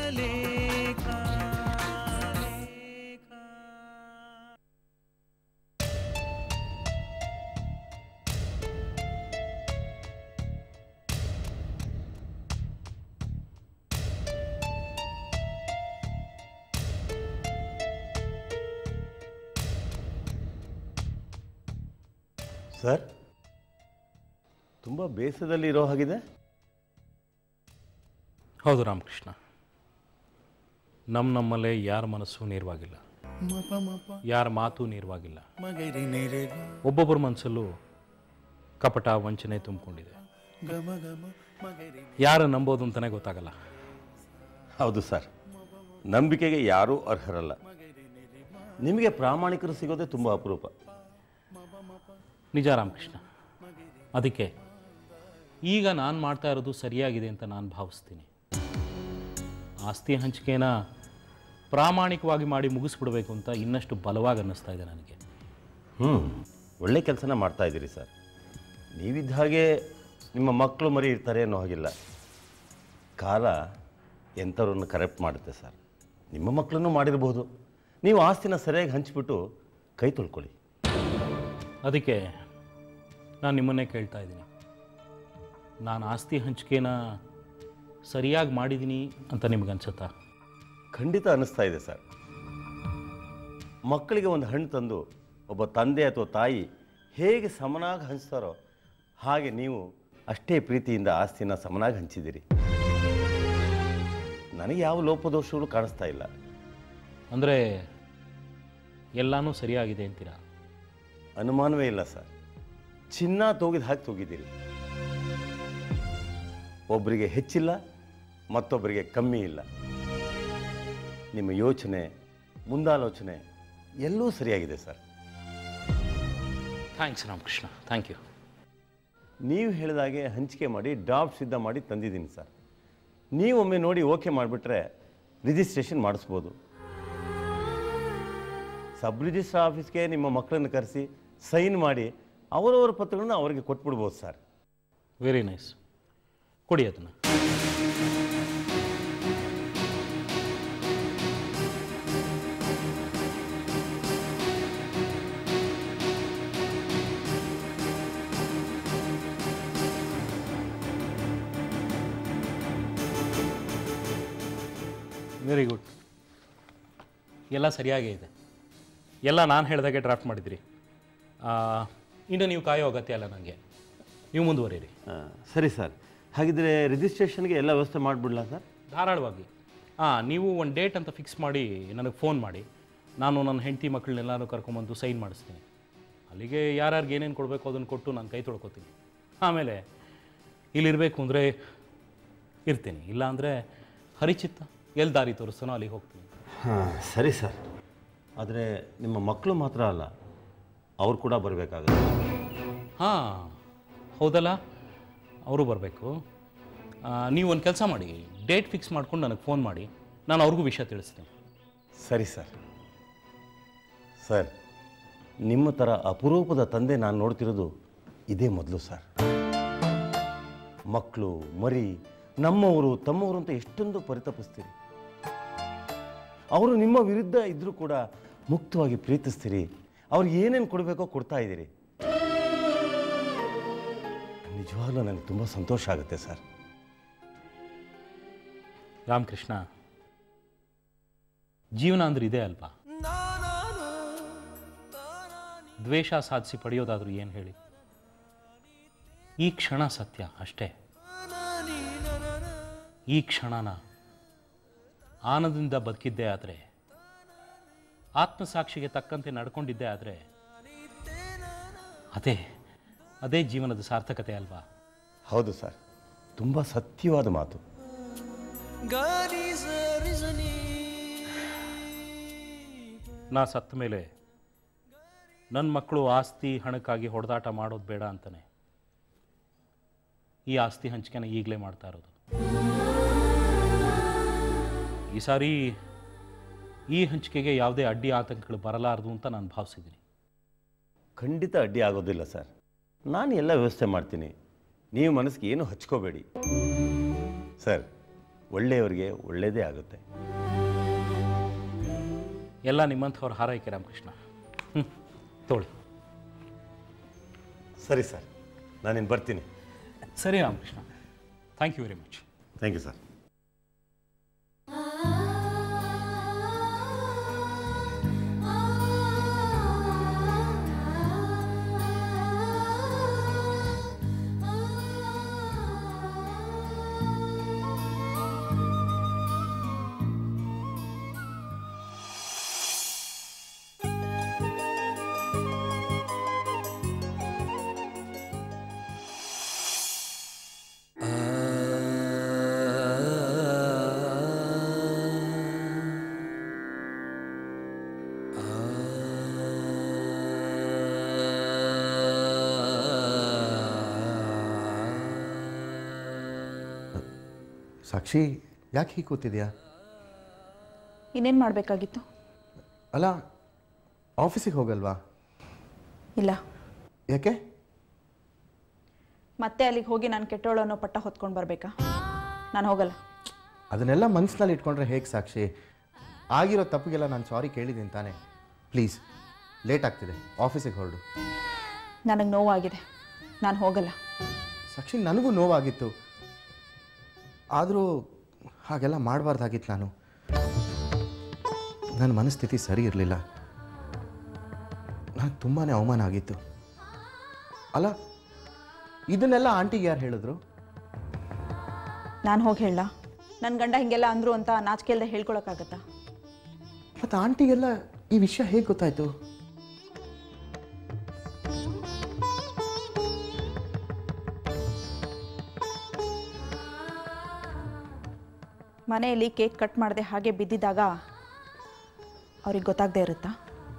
ಲೇಖ sir ತುಂಬ ಬೇಸದಲ್ಲಿ ಇರೋ ಹಾಗಿದೆ ಹೌದು ರಾಮಕೃಷ್ಣ ನಮ್ಮ ನಮ್ಮಲ್ಲೇ ಯಾರ ಮನಸ್ಸು ನೇರವಾಗಿಲ್ಲ ಮಪ ಮಪ ಯಾರ ಮಾತು ನೇರವಾಗಿಲ್ಲ ಮಗರಿ ನೆರೆ ಒಬ್ಬೊಬ್ಬರ ಮನಸ್ಸಲ್ಲೂ ಕಪಟ ವಂಚನೆ ತುಂಬಿಕೊಂಡಿದೆ ಗಮ ಗಮ ಮಗರಿ ಯಾರು ನಂಬೋದು ಅಂತಲೇ ಗೊತ್ತಾಗಲ್ಲ ಹೌದು ಸರ್ ನಂಬಿಕೆಗೆ ಯಾರೂ ಅರ್ಹರಲ್ಲ ನಿಮಗೆ ಪ್ರಾಮಾಣಿಕರು ಸಿಗೋದೇ ತುಂಬ ಅಪರೂಪ ನಿಜ ರಾಮಕೃಷ್ಣ ಅದಕ್ಕೆ ಈಗ ನಾನು ಮಾಡ್ತಾ ಇರೋದು ಸರಿಯಾಗಿದೆ ಅಂತ ನಾನು ಭಾವಿಸ್ತೀನಿ ಆಸ್ತಿ ಹಂಚಿಕೆನ ಪ್ರಾಮಾಣಿಕವಾಗಿ ಮಾಡಿ ಮುಗಿಸ್ಬಿಡ್ಬೇಕು ಅಂತ ಇನ್ನಷ್ಟು ಬಲವಾಗಿ ಅನ್ನಿಸ್ತಾ ಇದೆ ನನಗೆ ಹ್ಞೂ ಒಳ್ಳೆ ಕೆಲಸನ ಮಾಡ್ತಾ ಇದ್ದೀರಿ ಸರ್ ನೀವಿದ್ದ ಹಾಗೆ ನಿಮ್ಮ ಮಕ್ಕಳು ಮರಿ ಇರ್ತಾರೆ ಅನ್ನೋ ಹಾಗಿಲ್ಲ ಕಾಲ ಎಂಥವ್ರನ್ನು ಕರೆಕ್ಟ್ ಮಾಡುತ್ತೆ ಸರ್ ನಿಮ್ಮ ಮಕ್ಕಳನ್ನು ಮಾಡಿರ್ಬೋದು ನೀವು ಆಸ್ತಿನ ಸರಿಯಾಗಿ ಹಂಚಿಬಿಟ್ಟು ಕೈ ತೊಳ್ಕೊಳ್ಳಿ ಅದಕ್ಕೆ ನಾನು ನಿಮ್ಮನ್ನೇ ಕೇಳ್ತಾ ಇದ್ದೀನಿ ನಾನು ಆಸ್ತಿ ಹಂಚಿಕೆನ ಸರಿಯಾಗಿ ಮಾಡಿದ್ದೀನಿ ಅಂತ ನಿಮ್ಗೆ ಅನ್ಸುತ್ತಾ ಖಂಡಿತ ಅನ್ನಿಸ್ತಾ ಇದೆ ಸರ್ ಮಕ್ಕಳಿಗೆ ಒಂದು ಹಣ್ಣು ತಂದು ಒಬ್ಬ ತಂದೆ ಅಥವಾ ತಾಯಿ ಹೇಗೆ ಸಮನಾಗಿ ಹಂಚ್ತಾರೋ ಹಾಗೆ ನೀವು ಅಷ್ಟೇ ಪ್ರೀತಿಯಿಂದ ಆಸ್ತಿನ ಸಮನಾಗಿ ಹಂಚಿದ್ದೀರಿ ನನಗೆ ಯಾವ ಲೋಪದೋಷಗಳು ಕಾಣಿಸ್ತಾ ಇಲ್ಲ ಅಂದರೆ ಎಲ್ಲನೂ ಸರಿಯಾಗಿದೆ ಅಂತೀರಾ ಅನುಮಾನವೇ ಇಲ್ಲ ಸರ್ ಚಿನ್ನ ತೂಗಿದ ಹಾಕಿ ತೂಗಿದ್ದೀರಿ ಒಬ್ಬರಿಗೆ ಹೆಚ್ಚಿಲ್ಲ ಮತ್ತೊಬ್ಬರಿಗೆ ಕಮ್ಮಿ ಇಲ್ಲ ನಿಮ್ಮ ಯೋಚನೆ ಮುಂದಾಲೋಚನೆ ಎಲ್ಲವೂ ಸರಿಯಾಗಿದೆ sir thanks Ramakrishna thank you ನೀವು ಹೇಳಿದಾಗೆ ಹಂಚಿಕೆ ಮಾಡಿ ಡಾಪ್ ಸಿದ್ಧ ಮಾಡಿ ತಂದಿದ್ದೀನಿ ಸರ್ ನೀವೊಮ್ಮೆ ನೋಡಿ ಓಕೆ ಮಾಡಿಬಿಟ್ರೆ ರಿಜಿಸ್ಟ್ರೇಷನ್ ಮಾಡಿಸ್ಬೋದು ಸಬ್ ರಿಜಿಸ್ಟ್ರಾರ್ ಆಫೀಸ್ಗೆ ನಿಮ್ಮ ಮಕ್ಕಳನ್ನು ಕರೆಸಿ ಸೈನ್ ಮಾಡಿ ಅವರವರ ಪತ್ರಗಳನ್ನ ಅವರಿಗೆ ಕೊಟ್ಬಿಡ್ಬೋದು ಸರ್ ವೆರಿ ನೈಸ್ ಕೊಡಿ ಅದನ್ನು ವೆರಿ ಗುಡ್ ಎಲ್ಲ ಸರಿಯಾಗೇ ಇದೆ ಎಲ್ಲ ನಾನು ಹೇಳಿದಾಗೆ ಡ್ರಾಫ್ಟ್ ಮಾಡಿದಿರಿ ಆ, ಇನ್ನು ನೀವು ಕಾಯೋ ಅಗತ್ಯ ಇಲ್ಲ ನನಗೆ ನೀವು ಮುಂದುವರಿಯಿರಿ ಆ, ಸರಿ ಸರ್ ಹಾಗಿದ್ರೆ ರಿಜಿಸ್ಟ್ರೇಷನ್ಗೆ ಎಲ್ಲ ವ್ಯವಸ್ಥೆ ಮಾಡಿಬಿಡ್ಲಾ ಸರ್ ಧಾರಾಳವಾಗಿ ಹಾಂ ನೀವು ಒಂದು ಡೇಟ್ ಅಂತ ಫಿಕ್ಸ್ ಮಾಡಿ ನನಗೆ ಫೋನ್ ಮಾಡಿ ನಾನು ನನ್ನ ಹೆಂಡತಿ ಮಕ್ಕಳನ್ನೆಲ್ಲರೂ ಕರ್ಕೊಂಬಂದು ಸೈನ್ ಮಾಡಿಸ್ತೀನಿ ಅಲ್ಲಿಗೆ ಯಾರ್ಯಾರಿಗೆ ಏನೇನು ಕೊಡಬೇಕು ಅದನ್ನು ಕೊಟ್ಟು ನಾನು ಕೈ ತೊಳ್ಕೊತೀನಿ ಆಮೇಲೆ ಇಲ್ಲಿರಬೇಕು ಅಂದರೆ ಇರ್ತೀನಿ ಇಲ್ಲಾಂದರೆ ಹರಿಚಿತ್ತ ಎಲ್ಲಿ ದಾರಿ ತೋರಿಸ್ತಾನೋ ಅಲ್ಲಿಗೆ ಹೋಗ್ತೀನಿ ಹಾಂ ಸರಿ ಸರ್ ಆದರೆ ನಿಮ್ಮ ಮಕ್ಕಳು ಮಾತ್ರ ಅಲ್ಲ ಅವ್ರು ಕೂಡ ಬರಬೇಕಾಗುತ್ತೆ ಹಾಂ ಹೌದಲ್ಲ ಅವರು ಬರಬೇಕು ನೀವು ಒಂದು ಕೆಲಸ ಮಾಡಿ ಡೇಟ್ ಫಿಕ್ಸ್ ಮಾಡ್ಕೊಂಡು ನನಗೆ ಫೋನ್ ಮಾಡಿ ನಾನು ಅವ್ರಿಗೂ ವಿಷಯ ತಿಳಿಸ್ತೀನಿ ಸರಿ ಸರ್ ಸರ್ ನಿಮ್ಮ ಥರ ಅಪರೂಪದ ತಂದೆ ನಾನು ನೋಡ್ತಿರೋದು ಇದೇ ಮೊದಲು ಸರ್ ಮಕ್ಕಳು ಮರಿ ನಮ್ಮವರು ತಮ್ಮವರು ಅಂತ ಎಷ್ಟೊಂದು ಪರಿತಪಿಸ್ತೀರಿ ಅವರು ನಿಮ್ಮ ವಿರುದ್ಧ ಇದ್ದರೂ ಕೂಡ ಮುಕ್ತವಾಗಿ ಪ್ರೀತಿಸ್ತೀರಿ ಅವ್ರಿಗೆ ಏನೇನು ಕೊಡಬೇಕೋ ಕೊಡ್ತಾ ಇದ್ದೀರಿ ನಿಜವಾಗ್ಲೂ ನನಗೆ ತುಂಬ ಸಂತೋಷ ಆಗುತ್ತೆ ಸರ್ ರಾಮಕೃಷ್ಣ ಜೀವನ ಅಂದ್ರೆ ಇದೆ ಅಲ್ವಾ ದ್ವೇಷ ಸಾಧಿಸಿ ಪಡೆಯೋದಾದ್ರೂ ಏನು ಹೇಳಿ ಈ ಕ್ಷಣ ಸತ್ಯ ಅಷ್ಟೇ ಈ ಕ್ಷಣನ ಆನಂದದಿಂದ ಬದುಕಿದ್ದೇ ಆದರೆ ಆತ್ಮಸಾಕ್ಷಿಗೆ ತಕ್ಕಂತೆ ನಡ್ಕೊಂಡಿದ್ದೇ ಆದರೆ ಅದೇ ಅದೇ ಜೀವನದ ಸಾರ್ಥಕತೆ ಅಲ್ವಾ ಹೌದು ಸರ್ ತುಂಬ ಸತ್ಯವಾದ ಮಾತು ಗಾರಿ ಸರಿ ಸನಿ ನಾ ಸತ್ತ ಮೇಲೆ ನನ್ನ ಮಕ್ಕಳು ಆಸ್ತಿ ಹಣಕ್ಕಾಗಿ ಹೊಡೆದಾಟ ಮಾಡೋದು ಬೇಡ ಅಂತಾನೆ ಈ ಆಸ್ತಿ ಹಂಚಿಕೆನ ಈಗಲೇ ಮಾಡ್ತಾ ಇರೋದು ಈ ಸಾರಿ ಈ ಹಂಚಿಕೆಗೆ ಯಾವುದೇ ಅಡ್ಡಿ ಆತಂಕಗಳು ಬರಲಾರದು ಅಂತ ನಾನು ಭಾವಿಸಿದ್ದೀನಿ ಖಂಡಿತ ಅಡ್ಡಿ ಆಗೋದಿಲ್ಲ ಸರ್ ನಾನು ಎಲ್ಲ ವ್ಯವಸ್ಥೆ ಮಾಡ್ತೀನಿ ನೀವು ಮನಸ್ಸಿಗೆ ಏನು ಹಚ್ಕೋಬೇಡಿ ಸರ್ ಒಳ್ಳೆಯವರಿಗೆ ಒಳ್ಳೆಯದೇ ಆಗುತ್ತೆ ಎಲ್ಲ ನಿಮ್ಮಂಥವ್ರ ಹಾರೈಕೆ ರಾಮಕೃಷ್ಣ ಹ್ಞೂ ತೋಳಿ ಸರಿ ಸರ್ ನಾನಿನ್ನು ಬರ್ತೀನಿ ಸರಿ Ramakrishna thank you very much thank you sir Sakshi ಯಾಕೆ ಹೀಗೆ ಕೂತಿದ್ಯಾ ಇನ್ನೇನು ಮಾಡಬೇಕಾಗಿತ್ತು ಅಲ್ಲ ಆಫೀಸಿಗೆ ಹೋಗಲ್ವಾ ಇಲ್ಲ ಯಾಕೆ ಮತ್ತೆ ಅಲ್ಲಿಗೆ ಹೋಗಿ ನಾನು ಕೆಟ್ಟೋಳು ಅನ್ನೋ ಪಟ್ಟ ಹೊತ್ಕೊಂಡು ಬರಬೇಕಾ ನಾನು ಹೋಗಲ್ಲ ಅದನ್ನೆಲ್ಲ ಮನಸ್ಸಿನಲ್ಲಿ ಇಟ್ಕೊಂಡ್ರೆ ಹೇಗೆ ಸಾಕ್ಷಿ ಆಗಿರೋ ತಪ್ಪಿಗೆಲ್ಲ ನಾನು ಸಾರಿ ಕೇಳಿದ್ದೀನಿ ತಾನೇ ಪ್ಲೀಸ್ ಲೇಟ್ ಆಗ್ತಿದೆ ಆಫೀಸಿಗೆ ಹೊರಡು ನನಗೆ ನೋವಾಗಿದೆ ನಾನು ಹೋಗಲ್ಲ ಸಾಕ್ಷಿ ನನಗೂ ನೋವಾಗಿತ್ತು ಆದರೂ ಹಾಗೆಲ್ಲ ಮಾಡಬಾರ್ದಾಗಿತ್ತು ನಾನು ನನ್ನ ಮನಸ್ಥಿತಿ ಸರಿ ಇರಲಿಲ್ಲ ನನಗೆ ತುಂಬಾ ಅವಮಾನ ಆಗಿತ್ತು ಅಲ್ಲ ಇದನ್ನೆಲ್ಲ ಆಂಟಿಗೆ ಯಾರು ಹೇಳಿದ್ರು ನಾನು ಹೋಗಿ ಹೇಳ ನನ್ನ ಗಂಡ ಹಿಂಗೆಲ್ಲ ಅಂದರು ಅಂತ ನಾಚಿಕೆ ಇಲ್ಲದೆ ಹೇಳ್ಕೊಳಕ್ಕಾಗತ್ತಾ ಮತ್ತು ಆಂಟಿಗೆಲ್ಲ ಈ ವಿಷಯ ಹೇಗೆ ಗೊತ್ತಾಯ್ತು ಮನೆಯಲ್ಲಿ ಕೇಕ್ ಕಟ್ ಮಾಡದೆ ಹಾಗೆ ಬಿದ್ದಿದ್ದಾಗ ಅವ್ರಿಗೆ ಗೊತ್ತಾಗದೇ ಇರುತ್ತಾ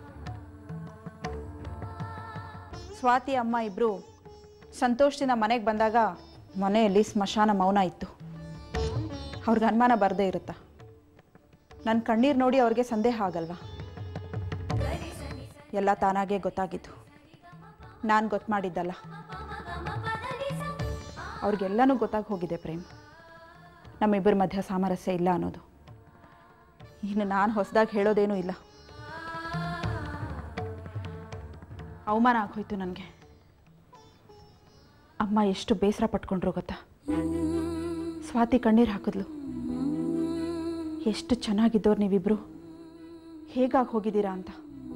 ಸ್ವಾತಿ ಅಮ್ಮ ಇಬ್ಬರು ಸಂತೋಷದಿಂದ ಮನೆಗೆ ಬಂದಾಗ ಮನೆಯಲ್ಲಿ ಸ್ಮಶಾನ ಮೌನ ಇತ್ತು ಅವ್ರಿಗೆ ಅನುಮಾನ ಬರದೇ ಇರುತ್ತಾ ನನ್ನ ಕಣ್ಣೀರು ನೋಡಿ ಅವ್ರಿಗೆ ಸಂದೇಹ ಆಗಲ್ವಾ ಎಲ್ಲ ತಾನಾಗೇ ಗೊತ್ತಾಗಿತ್ತು ನಾನು ಗೊತ್ತು ಮಾಡಿದ್ದಲ್ಲ ಅವ್ರಿಗೆಲ್ಲನೂ ಗೊತ್ತಾಗಿ ಹೋಗಿದೆ ಪ್ರೇಮ್ ನಮ್ಮಿಬ್ಬರ ಮಧ್ಯ ಸಾಮರಸ್ಯ ಇಲ್ಲ ಅನ್ನೋದು ಇನ್ನು ನಾನು ಹೊಸದಾಗಿ ಹೇಳೋದೇನೂ ಇಲ್ಲ ಅವಮಾನ ಆಗೋಯ್ತು ನನಗೆ ಅಮ್ಮ ಎಷ್ಟು ಬೇಸರ ಪಟ್ಕೊಂಡ್ರು ಗೊತ್ತಾ ಸ್ವಾತಿ ಕಣ್ಣೀರು ಹಾಕಿದ್ಲು ಎಷ್ಟು ಚೆನ್ನಾಗಿದ್ದವ್ರು ನೀವಿಬ್ರು ಹೇಗಾಗಿ ಹೋಗಿದ್ದೀರಾ ಅಂತ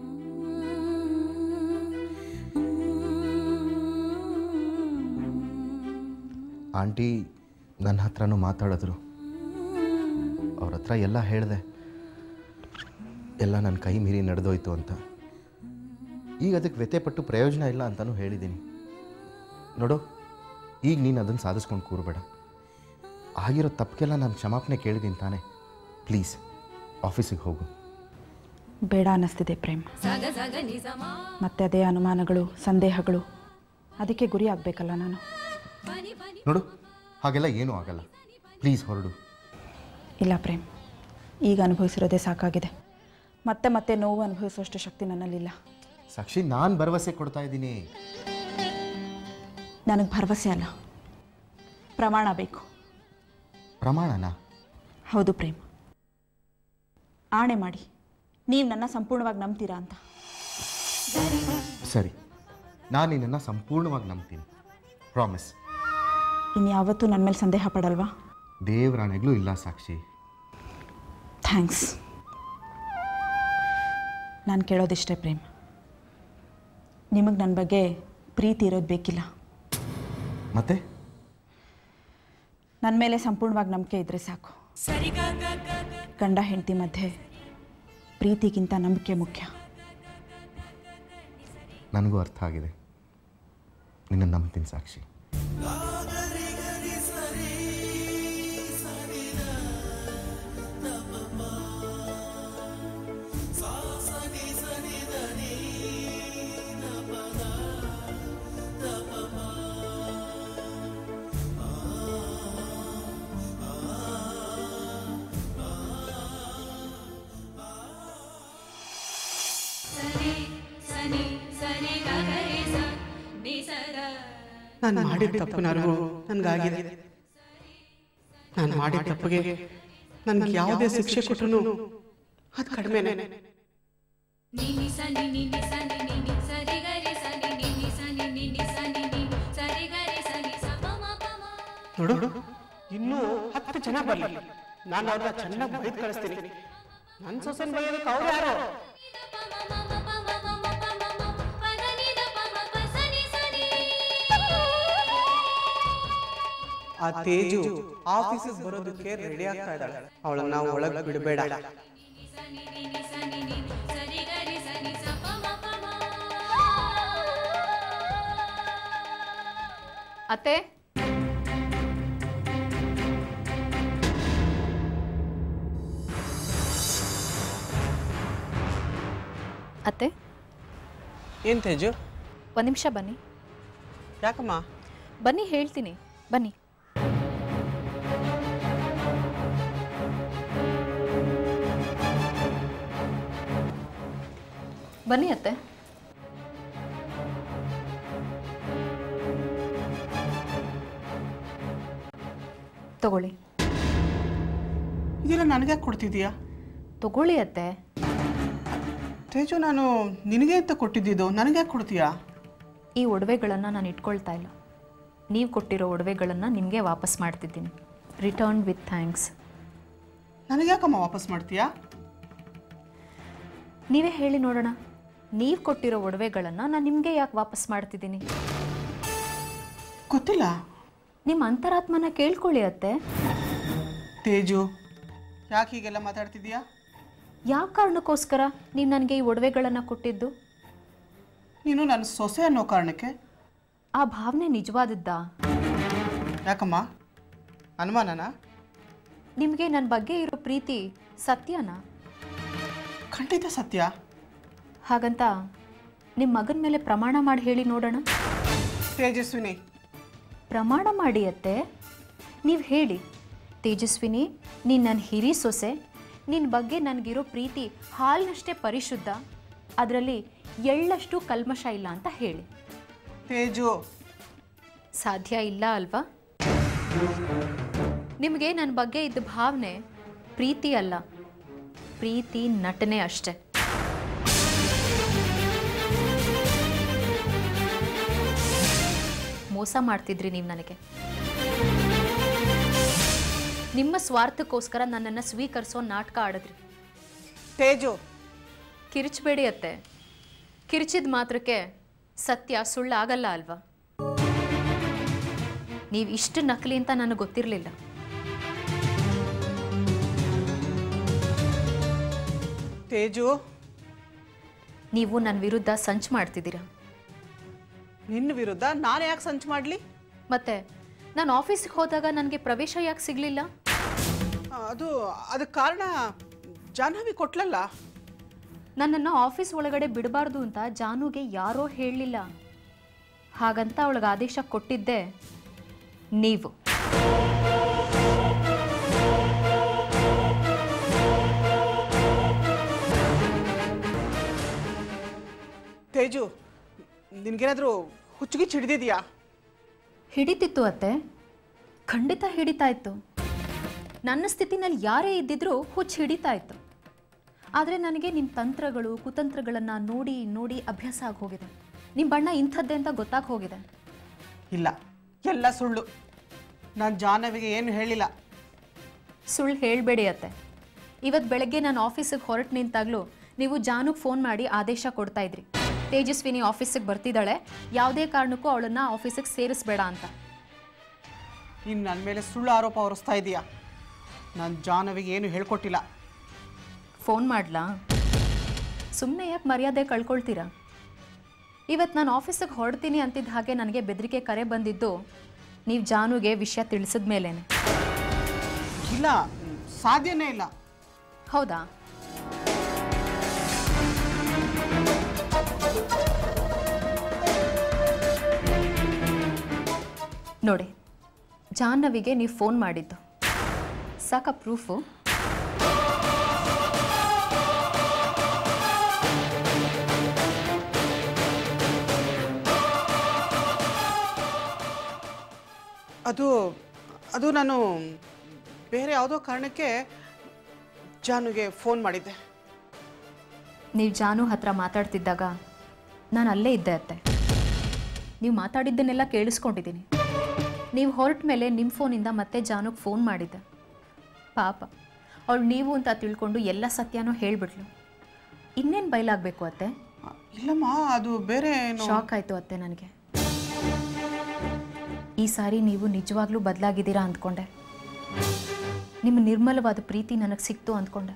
ಆಂಟಿ ನನ್ನ ಹತ್ರನೂ ಮಾತಾಡಿದ್ರು ಅವ್ರ ಹತ್ರ ಎಲ್ಲ ಹೇಳಿದೆ ಎಲ್ಲ ನನ್ನ ಕೈ ಮೀರಿ ನಡೆದೋಯ್ತು ಅಂತ ಈಗ ಅದಕ್ಕೆ ವ್ಯಥೆಪಟ್ಟು ಪ್ರಯೋಜನ ಇಲ್ಲ ಅಂತಲೂ ಹೇಳಿದ್ದೀನಿ ನೋಡು ಈಗ ನೀನು ಅದನ್ನು ಸಾಧಿಸ್ಕೊಂಡು ಕೂರಬೇಡ ಆಗಿರೋ ತಪ್ಪಿಗೆಲ್ಲ ನಾನು ಕ್ಷಮಾಪಣೆ ಕೇಳಿದ್ದೀನಿ ತಾನೇ ಪ್ಲೀಸ್ ಆಫೀಸಿಗೆ ಹೋಗು ಬೇಡ ಅನ್ನಿಸ್ತಿದೆ ಪ್ರೇಮ್ ಮತ್ತೆ ಅದೇ ಅನುಮಾನಗಳು ಸಂದೇಹಗಳು ಅದಕ್ಕೆ ಗುರಿ ಆಗಬೇಕಲ್ಲ ನಾನು ನೋಡು ಹಾಗೆಲ್ಲ ಏನೂ ಆಗಲ್ಲ ಪ್ಲೀಸ್ ಹೊರಡು ಇಲ್ಲ ಪ್ರೇಮ್ ಈಗ ಅನುಭವಿಸಿರೋದೇ ಸಾಕಾಗಿದೆ ಮತ್ತೆ ಮತ್ತೆ ನೋವು ಅನುಭವಿಸೋಷ್ಟು ಶಕ್ತಿ ನನ್ನಲ್ಲಿಲ್ಲ ಸಾಕ್ಷಿ ನಾನು ಭರವಸೆ ಕೊಡ್ತಾ ಇದ್ದೀನಿ ನನಗೆ ಭರವಸೆ ಅಲ್ಲ ಪ್ರಮಾಣ ಬೇಕು ಪ್ರಮಾಣನಾ ಹೌದು ಪ್ರೇಮ್ ಆಣೆ ಮಾಡಿ ನೀವು ನನ್ನ ಸಂಪೂರ್ಣವಾಗಿ ನಂಬ್ತೀರಾ ಅಂತ ಸರಿ ನಾನು ನಿನ್ನನ್ನು ಸಂಪೂರ್ಣವಾಗಿ ನಂಬ್ತೀನಿ ಪ್ರಾಮಿಸ್ ಇನ್ಯಾವತ್ತೂ ನನ್ನ ಮೇಲೆ ಸಂದೇಹ ಪಡಲ್ವಾ ದೇವರಾಣೆಗಳು ಇಲ್ಲ ಸಾಕ್ಷಿ ಥ್ಯಾಂಕ್ಸ್ ನಾನು ಕೇಳೋದಿಷ್ಟೇ ಪ್ರೇಮ್ ನಿಮಗೆ ನನ್ನ ಬಗ್ಗೆ ಪ್ರೀತಿ ಇರೋದು ಬೇಕಿಲ್ಲ ಮತ್ತೆ ನನ್ನ ಮೇಲೆ ಸಂಪೂರ್ಣವಾಗಿ ನಂಬಿಕೆ ಇದ್ದರೆ ಸಾಕು ಗಂಡ ಹೆಂಡತಿ ಮಧ್ಯೆ ಪ್ರೀತಿಗಿಂತ ನಂಬಿಕೆ ಮುಖ್ಯ ನನಗೂ ಅರ್ಥ ಆಗಿದೆ ನಿನ್ನ ನಂಬ್ತೀನಿ ಸಾಕ್ಷಿ ನಾನು ಮಾಡಿದ ತಪ್ಪು ನನಗೂ ನನಗಾಗಿದೆ ನಾನು ಮಾಡಿದ ತಪ್ಪಿಗೆ ನನಗೆ ಯಾವುದೇ ಶಿಕ್ಷೆ ಕೊಟ್ಟರು ಅದು ಕಡಿಮೆನೆ ನಿನಿ ಸನಿ ನಿನಿ ಸನಿ ನಿನಿ ಸರಿ ಗರಿ ಸನಿ ನಿನಿ ಸನಿ ನಿನಿ ಸನಿ ನಿನಿ ಸರಿ ಗರಿ ಸನಿ ಸ ಪ ಮ ಪ ಮ ನೋಡು ಇನ್ನೂ ಹತ್ತು ಜನ ಬರಲಿ ನಾನು ಅವ್ರನ್ನ ಚೆನ್ನಾಗಿ ಬೈದು ಕಳಿಸ್ತೀನಿ ನನ್ನ ಸೊಸೆನ್ ಬೈಯೋದಕ್ಕೆ ಅವ್ರು ಯಾರು ಪ ಮ ಮ ಮ ಪ ಮ ಮ ಮ ಪ ಮ ಮ ಪ ದ ನಿ ದ ಪ ಮ ಪ ಸನಿ ಸನಿ ಆ ತೇಜು ಆಫೀಸಿಗೆ ಬರೋದಕ್ಕೆ ರೆಡಿ ಆಗ್ತಾ ಇದ್ದಾಳೆ ಅವಳನ್ನ ಒಳಗೆ ಬಿಡಬೇಡ ನಿನಿ ಸನಿ ನಿನಿ ಸನಿ ನಿನಿ ಸರಿ ಗರಿ ಸನಿ ಸ ಪ ಮ ಪ ಮ ಅತ್ತೆ ಅತ್ತೆ ಏನ್ ತೇಜು ಒಂದು ನಿಮಿಷ ಬನ್ನಿ ಯಾಕಮ್ಮ ಬನ್ನಿ ಹೇಳ್ತೀನಿ ಬನ್ನಿ ಬನ್ನಿ ಅತ್ತೆ ತಗೊಳ್ಳಿ ಇದೆಲ್ಲ ನನಗೆ ಕೊಡ್ತಿದೀಯಾ ತಗೊಳ್ಳಿ ಅತ್ತೆ ತೇಜು ನಾನು ನಿನಗೆ ಅಂತ ಕೊಟ್ಟಿದ್ದಿದ್ದು ನನಗೆ ಯಾಕೆ ಕೊಡ್ತೀಯಾ ಈ ಒಡವೆಗಳನ್ನು ನಾನು ಇಟ್ಕೊಳ್ತಾ ಇಲ್ಲ ನೀವು ಕೊಟ್ಟಿರೋ ಒಡವೆಗಳನ್ನು ನಿಮಗೆ ವಾಪಸ್ ಮಾಡ್ತಿದ್ದೀನಿ ರಿಟರ್ನ್ ವಿತ್ ಥ್ಯಾಂಕ್ಸ್ ನನಗೆ ಯಾಕಮ್ಮ ವಾಪಸ್ ಮಾಡ್ತೀಯಾ ನೀವೇ ಹೇಳಿ ನೋಡೋಣ ನೀವು ಕೊಟ್ಟಿರೋ ಒಡವೆಗಳನ್ನು ನಾನು ನಿಮಗೆ ಯಾಕೆ ವಾಪಸ್ ಮಾಡ್ತಿದ್ದೀನಿ ಗೊತ್ತಿಲ್ಲ ನಿಮ್ಮ ಅಂತರಾತ್ಮನ ಕೇಳ್ಕೊಳ್ಳಿ ಅತ್ತೆ ತೇಜು ಯಾಕೆ ಹೀಗೆಲ್ಲ ಮಾತಾಡ್ತಿದ್ಯಾ ಯಾವ ಕಾರಣಕ್ಕೋಸ್ಕರ ನೀವು ನನಗೆ ಈ ಒಡವೆಗಳನ್ನು ಕೊಟ್ಟಿದ್ದು ನೀನು ನನ್ನ ಸೊಸೆ ಅನ್ನೋ ಕಾರಣಕ್ಕೆ ಆ ಭಾವನೆ ನಿಜವಾದದ್ದಾ ಯಾಕಮ್ಮ ಅನುಮಾನನಾ ನಿಮಗೆ ನನ್ನ ಬಗ್ಗೆ ಇರೋ ಪ್ರೀತಿ ಸತ್ಯನಾ ಖಂಡಿತ ಸತ್ಯ ಹಾಗಂತ ನಿಮ್ಮ ಮಗನ ಮೇಲೆ ಪ್ರಮಾಣ ಮಾಡಿ ಹೇಳಿ ನೋಡೋಣ ತೇಜಸ್ವಿನಿ ಪ್ರಮಾಣ ಮಾಡಿ ಅತ್ತೆ ನೀವು ಹೇಳಿ ತೇಜಸ್ವಿನಿ ನೀನು ನನ್ನ ಹಿರಿ ಸೊಸೆ ನಿನ್ನ ಬಗ್ಗೆ ನನಗಿರೋ ಪ್ರೀತಿ ಹಾಲಿನಷ್ಟೇ ಪರಿಶುದ್ಧ ಅದರಲ್ಲಿ ಎಳ್ಳಷ್ಟು ಕಲ್ಮಶ ಇಲ್ಲ ಅಂತ ಹೇಳಿ ತೇಜು ಸಾಧ್ಯ ಇಲ್ಲ ಅಲ್ವಾ ನಿಮಗೆ ನನ್ನ ಬಗ್ಗೆ ಇದ್ದ ಭಾವನೆ ಪ್ರೀತಿ ಅಲ್ಲ ಪ್ರೀತಿ ನಟನೆ ಅಷ್ಟೆ ಮೋಸ ಮಾಡ್ತಿದ್ರಿ ನೀವು ನನಗೆ ನಿಮ್ಮ ಸ್ವಾರ್ಥಕ್ಕೋಸ್ಕರ ನನ್ನನ್ನು ಸ್ವೀಕರಿಸೋ ನಾಟಕ ಆಡಿದ್ರಿ ತೇಜು ಕಿರಿಚಬೇಡಿ ಅತ್ತೆ ಕಿರಿಚಿದ ಮಾತ್ರಕ್ಕೆ ಸತ್ಯ ಸುಳ್ಳಾಗಲ್ಲ ಅಲ್ವಾ ನೀವು ಇಷ್ಟು ನಕಲಿ ಅಂತ ನನಗೆ ಗೊತ್ತಿರಲಿಲ್ಲ ತೇಜು ನೀವು ನನ್ನ ವಿರುದ್ಧ ಸಂಚು ಮಾಡ್ತಿದ್ದೀರಾ ನಿನ್ನ ವಿರುದ್ಧ ನಾನು ಯಾಕೆ ಸಂಚು ಮಾಡಲಿ ಮತ್ತೆ ನಾನು ಆಫೀಸಿಗೆ ಹೋದಾಗ ನನಗೆ ಪ್ರವೇಶ ಯಾಕೆ ಸಿಗಲಿಲ್ಲ ಅದು ಅದಕ್ಕೆ ಕಾರಣ ಜಾಹ್ನವಿ ಕೊಟ್ಲಲ್ಲ ನನ್ನನ್ನು ಆಫೀಸ್ ಒಳಗಡೆ ಬಿಡಬಾರ್ದು ಅಂತ ಜಾನುಗೆ ಯಾರೋ ಹೇಳಲಿಲ್ಲ ಹಾಗಂತ ಅವಳಿಗೆ ಆದೇಶ ಕೊಟ್ಟಿದ್ದೆ ನೀವು ತೇಜು ನಿನ್ಗೇನಾದರೂ ಹುಚ್ಚುಗಿಚ್ಚು ಹಿಡಿದಿದ್ಯಾ ಹಿಡಿತಿತ್ತು ಅತ್ತೆ ಖಂಡಿತ ಹಿಡಿತಾ ಇತ್ತು ನನ್ನ ಸ್ಥಿತಿನಲ್ಲಿ ಯಾರೇ ಇದ್ದಿದ್ರೂ ಹುಚ್ಚು ಹಿಡಿತಾ ಇತ್ತು ಆದರೆ ನನಗೆ ನಿಮ್ಮ ತಂತ್ರಗಳು ಕುತಂತ್ರಗಳನ್ನು ನೋಡಿ ನೋಡಿ ಅಭ್ಯಾಸ ಆಗಿ ಹೋಗಿದೆ ನಿಮ್ಮ ಬಣ್ಣ ಇಂಥದ್ದೇ ಅಂತ ಗೊತ್ತಾಗಿ ಹೋಗಿದೆ ಇಲ್ಲ ಎಲ್ಲ ಸುಳ್ಳು ನಾನು ಜಾಹ್ನವಿಗೆ ಏನು ಹೇಳಿಲ್ಲ ಸುಳ್ಳು ಹೇಳಬೇಡಿ ಅತ್ತೆ ಇವತ್ತು ಬೆಳಗ್ಗೆ ನಾನು ಆಫೀಸಿಗೆ ಹೊರಟು ನಿಂತಾಗಲೂ ನೀವು ಜಾನುಗೆ ಫೋನ್ ಮಾಡಿ ಆದೇಶ ಕೊಡ್ತಾ ಇದ್ರಿ ತೇಜಸ್ವಿನಿ ಆಫೀಸಿಗೆ ಬರ್ತಿದ್ದಾಳೆ ಯಾವುದೇ ಕಾರಣಕ್ಕೂ ಅವಳನ್ನು ಆಫೀಸಿಗೆ ಸೇರಿಸ್ಬೇಡ ಅಂತ ಇನ್ನು ನನ್ನ ಮೇಲೆ ಸುಳ್ಳು ಆರೋಪ ಹೊರಿಸ್ತಾ ಇದೀಯಾ ನಾನು ಜಾಹ್ನವಿಗೆ ಏನು ಹೇಳ್ಕೊಟ್ಟಿಲ್ಲ ಫೋನ್ ಮಾಡಲಾ ಸುಮ್ಮನೆ ಯಾಕೆ ಮರ್ಯಾದೆ ಕಳ್ಕೊಳ್ತೀರಾ ಇವತ್ತು ನಾನು ಆಫೀಸಿಗೆ ಹೊರಡ್ತೀನಿ ಅಂತಿದ್ದ ಹಾಗೆ ನನಗೆ ಬೆದರಿಕೆ ಕರೆ ಬಂದಿದ್ದು ನೀವು ಜಾನುಗೆ ವಿಷಯ ತಿಳಿಸಿದ ಮೇಲೇನೆ ಇಲ್ಲ ಸಾಧ್ಯನೇ ಇಲ್ಲ ಹೌದಾ ನೋಡಿ ಜಾಹ್ನವಿಗೆ ನೀವು ಫೋನ್ ಮಾಡಿದ್ದು ಸಾಕ ಪ್ರೂಫು ಅದು ಅದು ನಾನು ಬೇರೆ ಯಾವುದೋ ಕಾರಣಕ್ಕೆ ಜಾನುಗೆ ಫೋನ್ ಮಾಡಿದ್ದೆ ನೀವು ಜಾನು ಹತ್ರ ಮಾತಾಡ್ತಿದ್ದಾಗ ನಾನು ಅಲ್ಲೇ ಇದ್ದೆ ಅತ್ತೆ ನೀವು ಮಾತಾಡಿದ್ದನ್ನೆಲ್ಲ ಕೇಳಿಸ್ಕೊಂಡಿದ್ದೀನಿ ನೀವು ಹೊರಟ ಮೇಲೆ ನಿಮ್ಮ ಫೋನಿಂದ ಮತ್ತೆ ಜಾನುಗೆ ಫೋನ್ ಮಾಡಿದ್ದೆ ಪಾಪ ಅವಳು ನೀವು ಅಂತ ತಿಳ್ಕೊಂಡು ಎಲ್ಲ ಸತ್ಯನೂ ಹೇಳಿಬಿಟ್ಲು ಇನ್ನೇನು ಬಯಲಾಗಬೇಕು ಅತ್ತೆ ಇಲ್ಲಮ್ಮ ಅದು ಬೇರೆ ಏನು ಶಾಕ್ ಆಯಿತು ಅತ್ತೆ ನನಗೆ ಈ ಸಾರಿ ನೀವು ನಿಜವಾಗ್ಲೂ ಬದಲಾಗಿದ್ದೀರಾ ಅಂದ್ಕೊಂಡೆ ನಿಮ್ಮ ನಿರ್ಮಲವಾದ ಪ್ರೀತಿ ನನಗೆ ಸಿಕ್ತು ಅಂದ್ಕೊಂಡೆ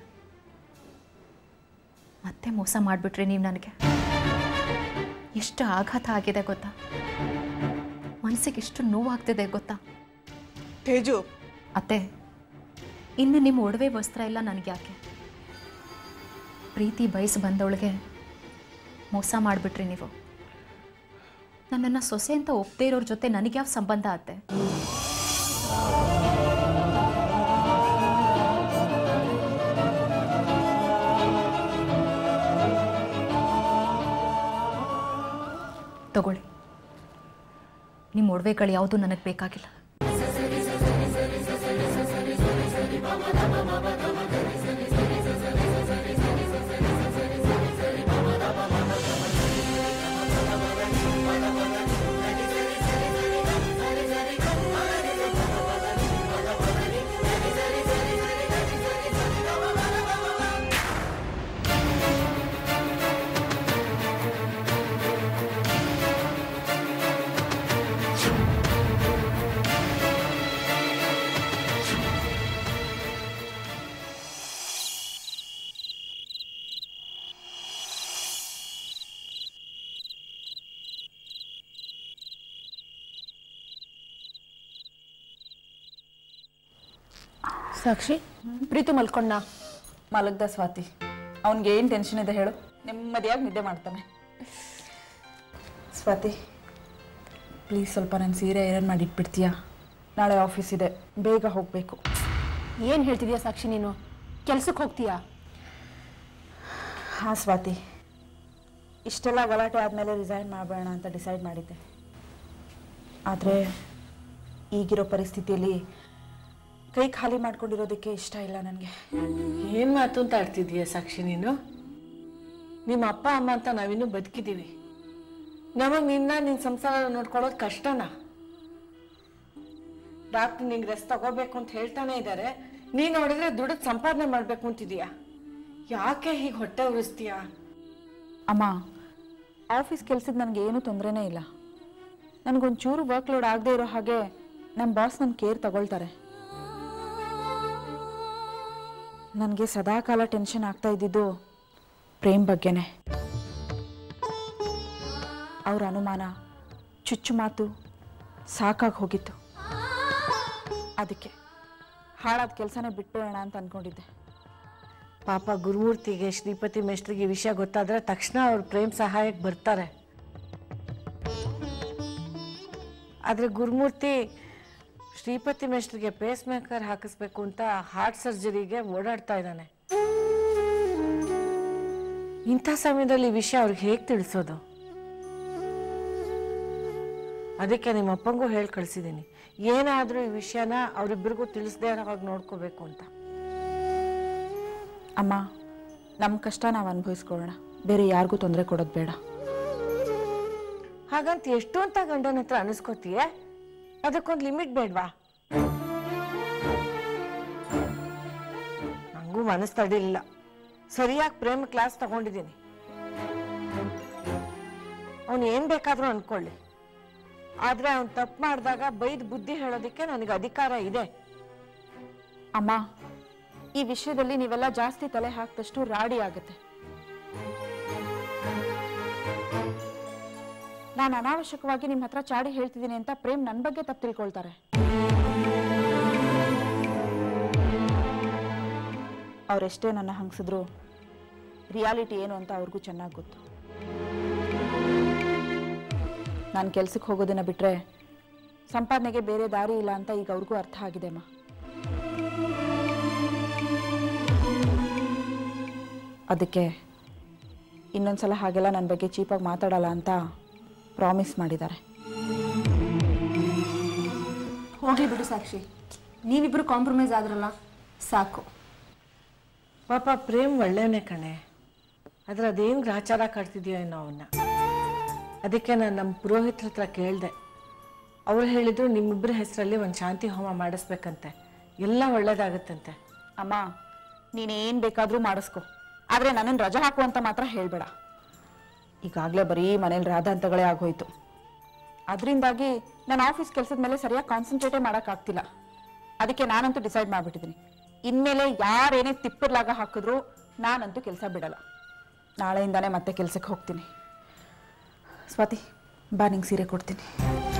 ಮತ್ತೆ ಮೋಸ ಮಾಡಿಬಿಟ್ರಿ ನೀವು ನನಗೆ ಎಷ್ಟು ಆಘಾತ ಆಗಿದೆ ಗೊತ್ತಾ ಮನಸ್ಸಿಗೆ ಎಷ್ಟು ನೋವಾಗ್ತಿದೆ ಗೊತ್ತಾ ತೇಜು ಅತ್ತೆ ಇನ್ನು ನಿಮ್ಮ ಒಡವೆ ವಸ್ತ್ರ ಎಲ್ಲ ನನಗೆ ಯಾಕೆ ಪ್ರೀತಿ ಬಯಸಿ ಬಂದವಳಿಗೆ ಮೋಸ ಮಾಡಿಬಿಟ್ರಿ ನೀವು ನನ್ನನ್ನು ಸೊಸೆ ಅಂತ ಒಪ್ಪದೇ ಇರೋರ ಜೊತೆ ನನಗೆ ಯಾವ ಸಂಬಂಧ ಅತ್ತೆ ತಗೊಳ್ಳಿ ನಿಮ್ಮ ಒಡವೆಗಳು ಯಾವುದು ನನಗೆ ಬೇಕಾಗಿಲ್ಲ ಸಾಕ್ಷಿ ಪ್ರೀತಿ ಮಲ್ಕೊಂಡ ಮಲಗ್ದ ಸ್ವಾತಿ ಅವನಿಗೆ ಏನು ಟೆನ್ಷನ್ ಇದೆ ಹೇಳು ನೆಮ್ಮದಿಯಾಗಿ ನಿದ್ದೆ ಮಾಡ್ತಾನೆ ಸ್ವಾತಿ ಪ್ಲೀಸ್ ಸ್ವಲ್ಪ ನನ್ನ ಸೀರೆ ಐರನ್ ಮಾಡಿ ಇಟ್ಬಿಡ್ತೀಯಾ ನಾಳೆ ಆಫೀಸ್ ಇದೆ ಬೇಗ ಹೋಗಬೇಕು ಏನು ಹೇಳ್ತಿದ್ಯಾ ಸಾಕ್ಷಿ ನೀನು ಕೆಲ್ಸಕ್ಕೆ ಹೋಗ್ತೀಯಾ ಹಾಂ ಸ್ವಾತಿ ಇಷ್ಟೆಲ್ಲ ಗಲಾಟೆ ಆದಮೇಲೆ ರಿಸೈನ್ ಮಾಡಬೇಡ ಅಂತ ಡಿಸೈಡ್ ಮಾಡಿದ್ದೆ ಆದರೆ ಈಗಿರೋ ಪರಿಸ್ಥಿತಿಯಲ್ಲಿ ಕೈ ಖಾಲಿ ಮಾಡ್ಕೊಂಡಿರೋದಕ್ಕೆ ಇಷ್ಟ ಇಲ್ಲ ನನಗೆ ಏನು ಮಾತು ಅಂತ ಆಡ್ತಿದೀಯ ಸಾಕ್ಷಿ ನೀನು ನಿಮ್ಮ ಅಪ್ಪ ಅಮ್ಮ ಅಂತ ನಾವಿನ್ನೂ ಬದುಕಿದ್ದೀವಿ ನಮಗೆ ನಿನ್ನ ನಿನ್ನ ಸಂಸಾರ ನೋಡ್ಕೊಳ್ಳೋದು ಕಷ್ಟನಾ ಡಾಕ್ಟರ್ ನಿಂಗೆ ರೆಸ್ಟ್ ತಗೋಬೇಕು ಅಂತ ಹೇಳ್ತಾನೆ ಇದ್ದಾರೆ ನೀನು ನೋಡಿದ್ರೆ ದುಡ್ಡು ಸಂಪಾದನೆ ಮಾಡಬೇಕು ಅಂತಿದೀಯಾ ಯಾಕೆ ಹೀಗೆ ಹೊಟ್ಟೆ ಉರಿಸ್ತೀಯಾ ಅಮ್ಮ ಆಫೀಸ್ ಕೆಲ್ಸದ ನನಗೆ ಏನೂ ತೊಂದರೆನೇ ಇಲ್ಲ ನನಗೊಂಚೂರು ವರ್ಕ್ ಲೋಡ್ ಆಗದೆ ಇರೋ ಹಾಗೆ ನಮ್ಮ ಬಾಸ್ ನನ್ನ ಕೇರ್ ತಗೊಳ್ತಾರೆ ನನಗೆ ಸದಾಕಾಲ ಟೆನ್ಷನ್ ಆಗ್ತಾ ಇದ್ದಿದ್ದು ಪ್ರೇಮ್ ಬಗ್ಗೆನೇ ಅವ್ರ ಅನುಮಾನ ಚುಚ್ಚು ಮಾತು ಸಾಕಾಗಿ ಹೋಗಿತ್ತು ಅದಕ್ಕೆ ಹಾಳಾದ ಕೆಲಸನೇ ಬಿಟ್ಬಿಡೋಣ ಅಂತ ಅಂದ್ಕೊಂಡಿದ್ದೆ ಪಾಪ ಗುರುಮೂರ್ತಿಗೆ ಶ್ರೀಪತಿ ಮೇಷ್ಟ್ರಿಗೆ ಈ ವಿಷಯ ಗೊತ್ತಾದ್ರೆ ತಕ್ಷಣ ಅವ್ರ ಪ್ರೇಮ್ ಸಹಾಯಕ್ಕೆ ಬರ್ತಾರೆ ಆದರೆ ಗುರುಮೂರ್ತಿ ಶ್ರೀಪತಿ ಮೇಷ್ಟ್ರಿಗೆ ಪೇಸ್ ಮೇಕರ್ ಹಾಕಿಸ್ಬೇಕು ಅಂತ ಹಾರ್ಟ್ ಸರ್ಜರಿಗೆ ಓಡಾಡ್ತಾ ಇದ್ದಾನೆ ಇಂಥ ಸಮಯದಲ್ಲಿ ಈ ವಿಷಯ ಅವ್ರಿಗೆ ಹೇಗೆ ತಿಳಿಸೋದು ಅದಕ್ಕೆ ನಿಮ್ಮ ಅಪ್ಪಂಗೂ ಹೇಳಿ ಕಳಿಸಿದ್ದೀನಿ ಏನಾದರೂ ಈ ವಿಷಯನ ಅವರಿಬ್ಬರಿಗೂ ತಿಳಿಸ್ದೇ ಇರೋ ಹಾಗೆ ನೋಡ್ಕೋಬೇಕು ಅಂತ ಅಮ್ಮ ನಮ್ಮ ಕಷ್ಟ ನಾವು ಅನುಭವಿಸ್ಕೊಳ್ಳೋಣ ಬೇರೆ ಯಾರಿಗೂ ತೊಂದರೆ ಕೊಡೋದು ಬೇಡ ಹಾಗಂತ ಎಷ್ಟು ಅಂತ ಗಂಡನ ಹತ್ರ ಅನಿಸ್ಕೋತೀಯ ಅದಕ್ಕೊಂದು ಲಿಮಿಟ್ ಬೇಡ್ವಾ ನಂಗೂ ಮನಸ್ಸು ತಡಿಲಿಲ್ಲ ಸರಿಯಾಗಿ ಪ್ರೇಮ ಕ್ಲಾಸ್ ತಗೊಂಡಿದ್ದೀನಿ ಅವನು ಏನ್ ಬೇಕಾದ್ರೂ ಅನ್ಕೊಳ್ಳಿ ಆದ್ರೆ ಅವ್ನು ತಪ್ಪು ಮಾಡಿದಾಗ ಬೈದ್ ಬುದ್ಧಿ ಹೇಳೋದಕ್ಕೆ ನನಗೆ ಅಧಿಕಾರ ಇದೆ ಅಮ್ಮ ಈ ವಿಷಯದಲ್ಲಿ ನೀವೆಲ್ಲ ಜಾಸ್ತಿ ತಲೆ ಹಾಕಿದಷ್ಟು ರಾಡಿ ಆಗುತ್ತೆ ನಾನು ಅನಾವಶ್ಯಕವಾಗಿ ನಿಮ್ಮ ಹತ್ರ ಚಾಡಿ ಹೇಳ್ತಿದ್ದೀನಿ ಅಂತ ಪ್ರೇಮ್ ನನ್ನ ಬಗ್ಗೆ ತಪ್ಪು ತಿಳ್ಕೊಳ್ತಾರೆ ಅವರೆಷ್ಟೇ ನನ್ನ ಹಂಗಿಸಿದ್ರು ರಿಯಾಲಿಟಿ ಏನು ಅಂತ ಅವ್ರಿಗೂ ಚೆನ್ನಾಗಿ ಗೊತ್ತು ನಾನು ಕೆಲ್ಸಕ್ಕೆ ಹೋಗೋದನ್ನ ಬಿಟ್ಟರೆ ಸಂಪಾದನೆಗೆ ಬೇರೆ ದಾರಿ ಇಲ್ಲ ಅಂತ ಈಗ ಅವ್ರಿಗೂ ಅರ್ಥ ಆಗಿದೆ ಅಮ್ಮ ಅದಕ್ಕೆ ಇನ್ನೊಂದ್ಸಲ ಹಾಗೆಲ್ಲ ನನ್ನ ಬಗ್ಗೆ ಚೀಪಾಗಿ ಮಾತಾಡಲ್ಲ ಅಂತ ಪ್ರಾಮಿಸ್ ಮಾಡಿದ್ದಾರೆ ಹೋಗಿ ಬಿಡು ಸಾಕ್ಷಿ ನೀವಿಬ್ಬರು ಕಾಂಪ್ರಮೈಸ್ ಆದ್ರಲ್ಲ ಸಾಕು ಪಾಪ ಪ್ರೇಮ್ ಒಳ್ಳೆಯವನೇ ಕಣೆ ಆದ್ರೆ ಅದೇನು ಗ್ರಾಚಾರ ಕಾಡ್ತಿದ್ಯೋ ಏನೋ ಅವನ್ನ ಅದಕ್ಕೆ ನಾನು ನಮ್ಮ ಪುರೋಹಿತರ ಹತ್ರ ಕೇಳಿದೆ ಅವ್ರು ಹೇಳಿದ್ರು ನಿಮ್ಮಿಬ್ಬರ ಹೆಸರಲ್ಲಿ ಒಂದು ಶಾಂತಿ ಹೋಮ ಮಾಡಿಸ್ಬೇಕಂತೆ ಎಲ್ಲ ಒಳ್ಳೇದಾಗತ್ತಂತೆ ಅಮ್ಮ ನೀನೇನು ಬೇಕಾದರೂ ಮಾಡಿಸ್ಕೊ ಆದರೆ ನನ್ನನ್ನು ರಜೆ ಹಾಕು ಅಂತ ಮಾತ್ರ ಹೇಳಬೇಡ ಈಗಾಗಲೇ ಬರೀ ಮನೇಲಿ ರಾಧಾಂತಗಳೇ ಆಗೋಯ್ತು ಅದರಿಂದಾಗಿ ನಾನು ಆಫೀಸ್ ಕೆಲಸದ ಮೇಲೆ ಸರಿಯಾಗಿ ಕಾನ್ಸಂಟ್ರೇಟೇ ಮಾಡೋಕ್ಕಾಗ್ತಿಲ್ಲ ಅದಕ್ಕೆ ನಾನಂತೂ ಡಿಸೈಡ್ ಮಾಡಿಬಿಟ್ಟಿದ್ದೀನಿ ಇನ್ಮೇಲೆ ಯಾರೇನೇ ತಿಪ್ಪರ್ಲಾಗ ಹಾಕಿದ್ರು ನಾನಂತೂ ಕೆಲಸ ಬಿಡಲ್ಲ ನಾಳೆಯಿಂದಾನೇ ಮತ್ತೆ ಕೆಲಸಕ್ಕೆ ಹೋಗ್ತೀನಿ ಸ್ವಾತಿ ಬಾ ನಿಂಗೆ ಸೀರೆ ಕೊಡ್ತೀನಿ